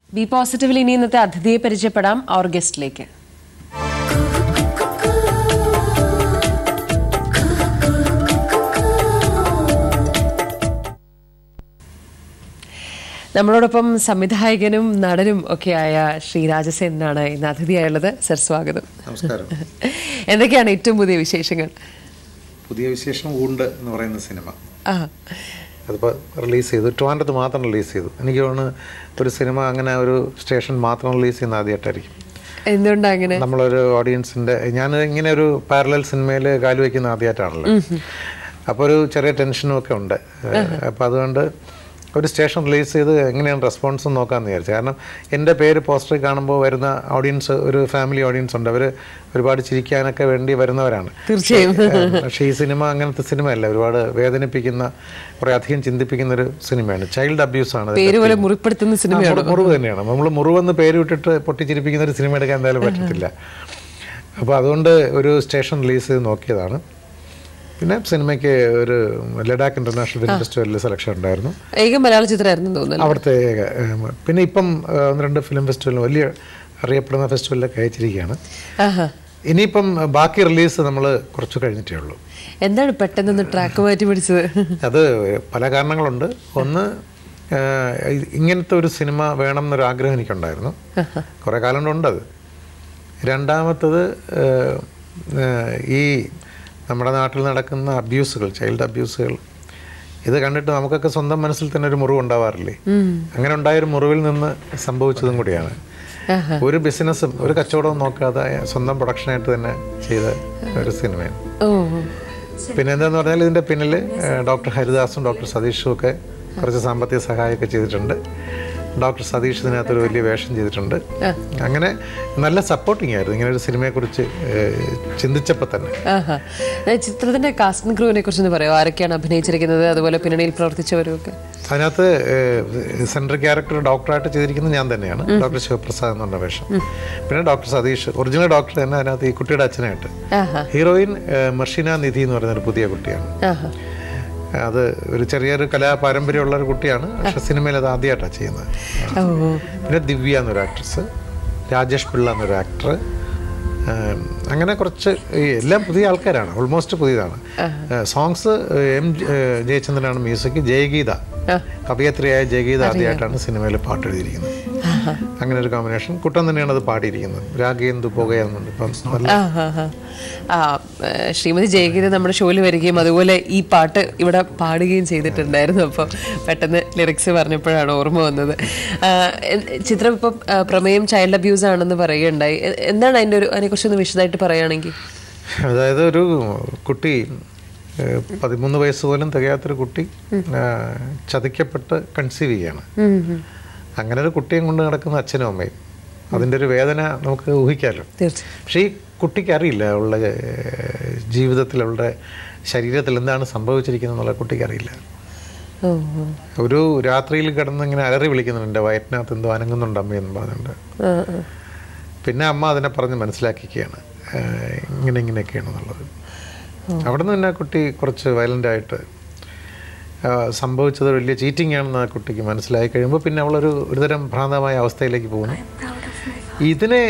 B പോസിറ്റീവിൽ ഇനി ഇന്നത്തെ അതിഥിയെ പരിചയപ്പെടാം അവർ ഗസ്റ്റിലേക്ക് നമ്മളോടൊപ്പം സംവിധായകനും നടനും ഒക്കെയായ ശ്രീ രാജസേനാണ് ഇന്ന് അതിഥിയായുള്ളത് സർ സ്വാഗതം നമസ്കാരം എന്തൊക്കെയാണ് ഏറ്റവും പുതിയ വിശേഷങ്ങൾ പുതിയ വിശേഷം ഊണ്ട് എന്ന് പറയുന്ന സിനിമ ആ അതിപ്പോൾ റിലീസ് ചെയ്തു ട്രിവാൻഡ്രത്ത് മാത്രം റിലീസ് ചെയ്തു എനിക്ക് തോന്നുന്നു ഒരു സിനിമ അങ്ങനെ ഒരു സ്റ്റേഷൻ മാത്രം റിലീസ് ചെയ്യുന്ന ആദ്യമായിട്ടായിരിക്കും എന്തുകൊണ്ടാ അങ്ങനെ നമ്മളൊരു ഓഡിയൻസിൻ്റെ ഞാൻ ഇങ്ങനെ ഒരു പാരലൽ സിനിമയിൽ കാലുവയ്ക്കുന്ന ആദ്യമായിട്ടാണല്ലോ അപ്പോൾ ഒരു ചെറിയ ടെൻഷനും ഒക്കെ ഉണ്ട് അപ്പോൾ അതുകൊണ്ട് ഒരു സ്റ്റേഷൻ റിലീസ് ചെയ്ത് എങ്ങനെയാണ് റെസ്പോൺസ് നോക്കാമെന്ന് വിചാരിച്ചു കാരണം എൻ്റെ പേര് പോസ്റ്ററിൽ കാണുമ്പോൾ വരുന്ന ഓഡിയൻസ് ഒരു ഫാമിലി ഓഡിയൻസ് ഉണ്ട് അവർ ഒരുപാട് ചിരിക്കാനൊക്കെ വേണ്ടി വരുന്നവരാണ് തീർച്ചയായും പക്ഷേ ഈ സിനിമ അങ്ങനത്തെ സിനിമയല്ല ഒരുപാട് വേദനിപ്പിക്കുന്ന കുറേ അധികം ചിന്തിപ്പിക്കുന്ന ഒരു സിനിമയാണ് ചൈൽഡ് അബ്യൂസ് ആണ് ഇതിന്റെ പേര് പോലെ മുറിപ്പെടുത്തുന്ന ആ, സിനിമയാണ് മുറി- മുറിവ് തന്നെയാണ് നമ്മൾ മുറിവെന്ന് പേര് വിട്ടിട്ട് പൊട്ടിച്ചിരിപ്പിക്കുന്ന ഒരു സിനിമ എടുക്കാൻ എന്തായാലും പറ്റത്തില്ല അപ്പോൾ അതുകൊണ്ട് ഒരു സ്റ്റേഷൻ റിലീസ് ചെയ്ത് നോക്കിയതാണ് പിന്നെ സിനിമയ്ക്ക് ഒരു ലഡാക്ക് ഇന്റർനാഷണൽ ഫിലിം ഫെസ്റ്റിവലിൽ സെലക്ഷൻ ഉണ്ടായിരുന്നു ഏക മലയാള ചിത്രമായിരുന്നു തോന്നുന്നു അവിടുത്തെ ഏം, പിന്നെ ഇപ്പം ആ, ഒന്ന് രണ്ട് ഫിലിം ഫെസ്റ്റിവലിൽ വലിയ അറിയപ്പെടുന്ന ഫെസ്റ്റിവലിലൊക്കെ അയച്ചിരിക്കുകയാണ് ആഹാ ഇനിയിപ്പം ബാക്കി റിലീസ് നമ്മൾ കുറച്ച് കഴിഞ്ഞിട്ടേ ഉള്ളൂ എന്താണ് പെട്ടെന്നൊന്ന് ട്രാക്ക് മാറ്റി പിടിച്ചത് അത് പല കാരണങ്ങളുണ്ട് ഒന്ന് ആ, ഇത് ഇങ്ങനത്തെ ഒരു സിനിമ വേണം എന്നൊരു ആഗ്രഹം എനിക്കുണ്ടായിരുന്നു കുറേ കാലം കൊണ്ടുണ്ട് അത് രണ്ടാമത്തത് ആ, ആ, ഈ നമ്മുടെ നാട്ടിൽ നടക്കുന്ന അബ്യൂസുകൾ ചൈൽഡ് അബ്യൂസുകൾ ഇത് കണ്ടിട്ട് നമുക്കൊക്കെ സ്വന്തം മനസ്സിൽ തന്നെ ഒരു മുറിവ് ഉണ്ടാവാറില്ലേ അങ്ങനെ ഉണ്ടായൊരു മുറിവിൽ നിന്ന് സംഭവിച്ചതും കൂടിയാണ് ഒരു ബിസിനസ്സും ഒരു കച്ചവടവും നോക്കാതെ സ്വന്തം പ്രൊഡക്ഷനായിട്ട് തന്നെ ചെയ്ത ഒരു സിനിമയാണ് ഓ പിന്നെ എന്താന്ന് പറഞ്ഞാൽ ഇതിന്റെ പിന്നിൽ ഡോക്ടർ ഹരിദാസും ഡോക്ടർ സതീഷും ഒക്കെ കുറച്ച് സാമ്പത്തിക സഹായമൊക്കെ ചെയ്തിട്ടുണ്ട് ഡോക്ടർ സതീഷ് ഇതിനകത്തൊരു വലിയ വേഷം ചെയ്തിട്ടുണ്ട് അങ്ങനെ നല്ല സപ്പോർട്ടിങ് ആയിരുന്നു ഇങ്ങനെ ഒരു സിനിമയെക്കുറിച്ച് ഏഹ്, ചിന്തിച്ചപ്പോൾ തന്നെ ആഹാ ഏ, ചിത്രത്തിന്റെ കാസ്റ്റിംഗ് ക്രൂവിനെ കുറിച്ചൊന്ന് പറയാമോ ആരൊക്കെയാണ് അഭിനയിച്ചിരിക്കുന്നത് അതുപോലെ പിന്നണിയിൽ പ്രവർത്തിച്ചവരും ഒക്കെ അതിനകത്ത് സെൻട്രൽ ക്യാരക്ടർ ഡോക്ടറായിട്ട് ചെയ്തിരിക്കുന്നത് ഞാൻ തന്നെയാണ് ഡോക്ടർ ശിവപ്രസാദ് എന്ന് പറഞ്ഞ വേഷം പിന്നെ ഡോക്ടർ സതീഷ് ഒറിജിനൽ ഡോക്ടർ തന്നെ അതിനകത്ത് ഈ കുട്ടിയുടെ അച്ഛനായിട്ട് ആഹാ ഹീറോയിൻ ഏഹ്, മർഷിന നിധി എന്ന് പറയുന്ന ഒരു പുതിയ കുട്ടിയാണ് ആഹാ അത് ഒരു ചെറിയൊരു കലാപാരമ്പര്യമുള്ള ഒരു കുട്ടിയാണ് പക്ഷെ സിനിമയിൽ അത് ആദ്യമായിട്ടാണ് ചെയ്യുന്നത് ഓ പിന്നെ ദിവ്യ എന്നൊരു ആക്ട്രസ് രാജേഷ് പിള്ള എന്നൊരു ആക്ടർ അങ്ങനെ കുറച്ച് ഈ എല്ലാം പുതിയ ആൾക്കാരാണ് ഓൾമോസ്റ്റ് പുതിയതാണ് സോങ്സ് എം ഏഹ്, ജയചന്ദ്രനാണ് മ്യൂസിക് ജയഗീത കവയത്രിയായ ജയഗീത ആദ്യമായിട്ടാണ് സിനിമയിൽ പാട്ട് എഴുതിയിരിക്കുന്നത് അങ്ങനെ ഒരു കോമ്പിനേഷൻ കുട്ടൻ തന്നെയാണ് അത് പാടിയിരിക്കുന്നത് രാഗേന്ദു പുകയെന്നുണ്ട് ഇപ്പം നല്ല ആഹാ, ആഹാ. ആ ഏ, ശ്രീമതി ജയഗീത നമ്മുടെ ഷോയിൽ വരികയും അതുപോലെ ഈ പാട്ട് ഇവിടെ പാടുകയും ചെയ്തിട്ടുണ്ടായിരുന്നു അപ്പോൾ പെട്ടെന്ന് ലിറിക്സ് പറഞ്ഞപ്പോഴാണ് ഓർമ്മ വന്നത് ആ, എ- ചിത്രം ഇപ്പം ആ, പ്രമേയം ചൈൽഡ് അബ്യൂസ് ആണെന്ന് പറയുകയുണ്ടായി എ- എന്താണ് അതിൻ്റെ ഒരു അതിനെക്കുറിച്ചൊന്ന് വിശദമായിട്ട് പറയുകയാണെങ്കിൽ അതായത് ഒരു കുട്ടി ഏഹ്, പതിമൂന്ന് വയസ്സ് പോലും തികയാത്തൊരു കുട്ടി ഏഹ്, ചതിക്കപ്പെട്ട് കൺസീവ് ചെയ്യാണ് അങ്ങനെ ഒരു കുട്ടിയും കൊണ്ട് നടക്കുന്ന അച്ഛനും അമ്മയും അതിൻ്റെ ഒരു വേദന നമുക്ക് ഊഹിക്കാമല്ലോ തീർച്ചയായും പക്ഷേ ഈ കുട്ടിക്ക് അറിയില്ല അവളുടെ ഏഹ്, ജീവിതത്തിൽ അവളുടെ ശരീരത്തിൽ എന്താണ് സംഭവിച്ചിരിക്കുന്നത് എന്നുള്ള കുട്ടിക്ക് അറിയില്ല ഓ ഓ. ഒരു രാത്രിയിൽ കിടന്ന് ഇങ്ങനെ അലറി വിളിക്കുന്നുണ്ട് എൻ്റെ വയറ്റിനകത്ത് എന്തോ അനങ്ങുന്നുണ്ട് അമ്മയെന്ന് പറഞ്ഞുകൊണ്ട് ആ, ആ. പിന്നെ അമ്മ അതിനെ പറഞ്ഞ് മനസ്സിലാക്കിക്കുകയാണ് ഏഹ് ഇങ്ങനെ ഇങ്ങനെയൊക്കെയാണെന്നുള്ളത് അവിടെ നിന്ന് തന്നെ ആ കുട്ടി കുറച്ച് വയലൻ്റ് ആയിട്ട് ആ, സംഭവിച്ചത് വലിയ ചീറ്റിംഗ് ആണെന്ന് ആ കുട്ടിക്ക് മനസ്സിലായി കഴിയുമ്പോൾ പിന്നെ അവളൊരു ഒരുതരം ഭ്രാന്തമായ അവസ്ഥയിലേക്ക് പോകുന്നു ഇതിനെ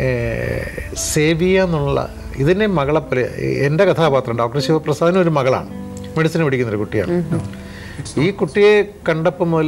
സേവ് ചെയ്യുക എന്നുള്ള ഇതിനെ മകളെ പോലെ എൻ്റെ കഥാപാത്രം ഡോക്ടർ ശിവപ്രസാദിന് ഒരു മകളാണ് മെഡിസിൻ പഠിക്കുന്ന ഒരു കുട്ടിയാണ് ഈ കുട്ടിയെ കണ്ടപ്പോൾ മുതൽ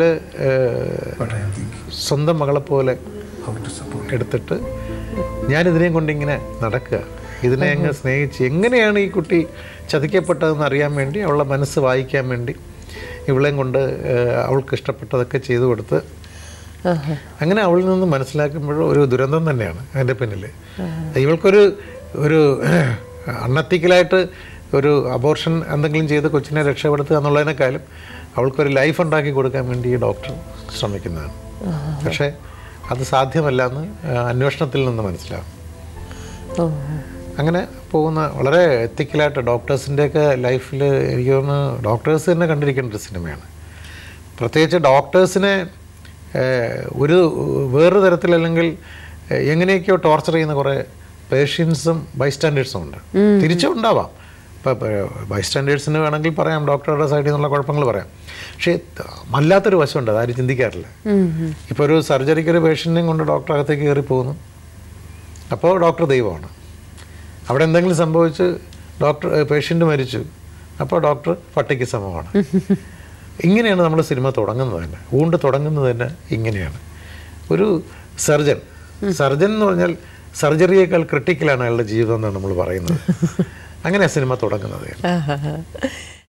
സ്വന്തം മകളെ പോലെ എടുത്തിട്ട് ഞാനിതിനെയും കൊണ്ടിങ്ങനെ നടക്കുക ഇതിനെ അങ്ങ് സ്നേഹിച്ച് എങ്ങനെയാണ് ഈ കുട്ടി ചതിക്കപ്പെട്ടതെന്ന് അറിയാൻ വേണ്ടി അവളുടെ മനസ്സ് വായിക്കാൻ വേണ്ടി ഇവളെയും കൊണ്ട് ഏഹ്, അവൾക്ക് ഇഷ്ടപ്പെട്ടതൊക്കെ ചെയ്തു കൊടുത്ത് ആഹാ. അങ്ങനെ അവളിൽ നിന്ന് മനസ്സിലാക്കുമ്പോൾ ഒരു ദുരന്തം തന്നെയാണ് അതിൻ്റെ പിന്നിൽ ഇവൾക്കൊരു ഒരു അണ്ണത്തിക്കലായിട്ട് ഒരു അബോർഷൻ എന്തെങ്കിലും ചെയ്ത് കൊച്ചിനെ രക്ഷപ്പെടുത്തുക എന്നുള്ളതിനേക്കാളും അവൾക്കൊരു ലൈഫ് ഉണ്ടാക്കി കൊടുക്കാൻ വേണ്ടി ഈ ഡോക്ടർ ശ്രമിക്കുന്നതാണ് പക്ഷേ അത് സാധ്യമല്ല എന്ന് ആ, അന്വേഷണത്തിൽ നിന്ന് മനസ്സിലാവും ഓ അങ്ങനെ പോകുന്ന വളരെ എത്തിക്കലായിട്ട് ഡോക്ടേഴ്സിൻ്റെയൊക്കെ ലൈഫിൽ എനിക്ക് തോന്നുന്നു ഡോക്ടേഴ്സ് തന്നെ കണ്ടിരിക്കേണ്ട ഒരു സിനിമയാണ് പ്രത്യേകിച്ച് ഡോക്ടേഴ്സിനെ ഏഹ്, ഒരു വേറൊരു തരത്തിലല്ലെങ്കിൽ ഏഹ്, എങ്ങനെയൊക്കെയോ ടോർച്ചർ ചെയ്യുന്ന കുറേ പേഷ്യൻസും ബൈസ്റ്റാൻഡേഴ്സും ഉണ്ട് തിരിച്ചും ഉണ്ടാവാം ഇപ്പോൾ ബൈസ്റ്റാൻഡേഴ്സിന് വേണമെങ്കിൽ പറയാം ഡോക്ടറുടെ സൈഡിൽ നിന്നുള്ള കുഴപ്പങ്ങൾ പറയാം പക്ഷേ അല്ലാത്തൊരു വശമുണ്ട് അതാരും ചിന്തിക്കാറില്ല ഇപ്പോൾ ഒരു സർജറിക്ക് ഒരു പേഷ്യൻറ്റിനെയും കൊണ്ട് ഡോക്ടർ അകത്തേക്ക് കയറി പോകുന്നു അപ്പോൾ ഡോക്ടർ ദൈവമാണ് അവിടെ എന്തെങ്കിലും സംഭവിച്ച് ഡോക്ടർ പേഷ്യൻ്റ് മരിച്ചു അപ്പോൾ ഡോക്ടർ പട്ടിക്ക് സമമാണ് ഇങ്ങനെയാണ് നമ്മൾ സിനിമ തുടങ്ങുന്നത് തന്നെ ഊണ്ട് തുടങ്ങുന്നത് തന്നെ ഇങ്ങനെയാണ് ഒരു സർജൻ സർജൻ എന്ന് പറഞ്ഞാൽ സർജറിയേക്കാൾ ക്രിട്ടിക്കലാണ് അയാളുടെ ജീവിതം എന്നാണ് നമ്മൾ പറയുന്നത് അങ്ങനെ സിനിമ തുടങ്ങുന്നത് തന്നെ ആഹാ.